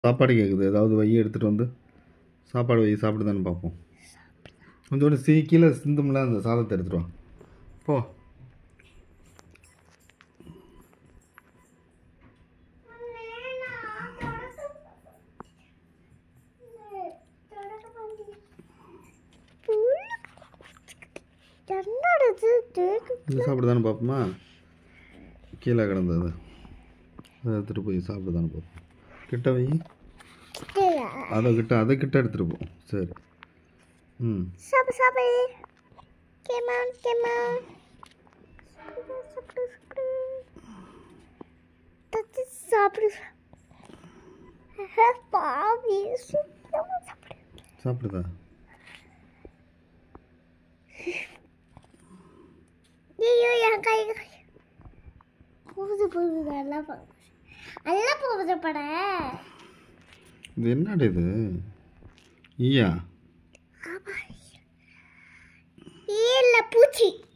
சாப்பாடு கேட்குது ஏதாவது வை எடுத்துகிட்டு வந்து சாப்பாடு வை சாப்பிடுதான்னு பார்ப்போம் கொஞ்சோண்டு சீ கீழே சிந்தும்ல அந்த சாதத்தை எடுத்துகிட்டு வா போ என்னடது இந்த சாப்பிடுதான்னு பார்ப்போமா கீழே கிடந்தது அதை எடுத்துகிட்டு போய் சாப்பிடுதான்னு பார்ப்போம் கிட்ட வை அதை கிட்ட அதை கிட்ட எடுத்துகிட்டு போ சரி ம் சாப்பிடு சாப்பிடு கேமான் கேமான் சாப்பிடு சாப்பிடு தச்சு சாப்பிடு பாவி சீக்கிரமா சாப்பிடு சாப்பிடுதா ஐயோ என் கை கை போகுது போகுது நல்லா போகுது நல்லா போகுது பட இது என்னடா இது ஈயா இல்ல பூச்சி